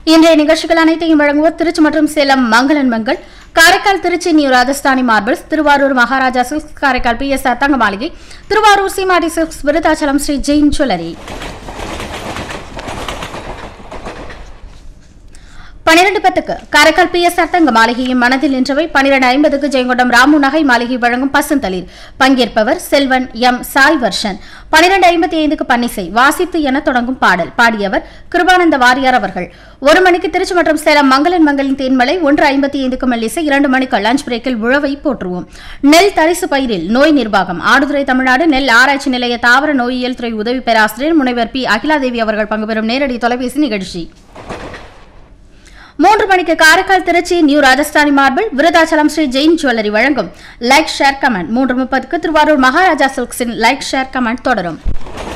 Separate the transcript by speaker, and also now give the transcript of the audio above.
Speaker 1: இன்றைய நிகழ்ச்சிகள் அனைத்தையும் வழங்குவோர் திருச்சி மற்றும் சேலம் மங்களன் Mangal Karaikal Trichy new Rajasthani marbles Thiruvarur Maharaja silks Karaikal P S R தங்க மாளிகை திருவாரூர் சீமாடி சில்க்ஸ் விருதாச்சலம் ஸ்ரீ ஜெயின் ஜுவல்லரி பனிரெண்டு பத்துக்கு காரைக்கால் பி எஸ் ஆர் தங்க மாளிகையும் மனதில் நின்றவை பனிரெண்டு ஐம்பதுக்கு ஜெயங்கொண்டம் ராமு நகை மாளிகை வழங்கும் பசுந்தளிர் பங்கேற்பவர் செல்வன் எம் சாய் வர்ஷன் பனிரெண்டு ஐம்பத்தி ஐந்துக்கு பன்னிசை வாசித்து என தொடங்கும் பாடல் பாடியவர் கிருபானந்த வாரியார் அவர்கள் ஒரு மணிக்கு திருச்சி மற்றும் சேலம் மங்களன் மங்களின் தேன்மலை ஒன்று ஐம்பத்தி ஐந்துக்கு மெல்லிசை இரண்டு மணிக்கு லஞ்ச் பிரேக்கில் உழவை போற்றுவோம் நெல் தரிசு பயிரில் நோய் நிர்வாகம் ஆடுதுறை தமிழ்நாடு நெல் ஆராய்ச்சி நிலைய தாவர நோயியல் துறை உதவி பேராசிரியர் முனைவர் பி அகிலாதேவி அவர்கள் பங்குபெறும் நேரடி தொலைபேசி நிகழ்ச்சி மூன்று மணிக்கு Karaikal Trichy new Rajasthani marble Virudhachalam Sri Jain jewellery வழங்கும் லைக் ஷேர் கமெண்ட் மூன்று முப்பதுக்கு திருவாரூர் மகாராஜா சில்க்ஸின் லைக் ஷேர் கமெண்ட் தொடரும்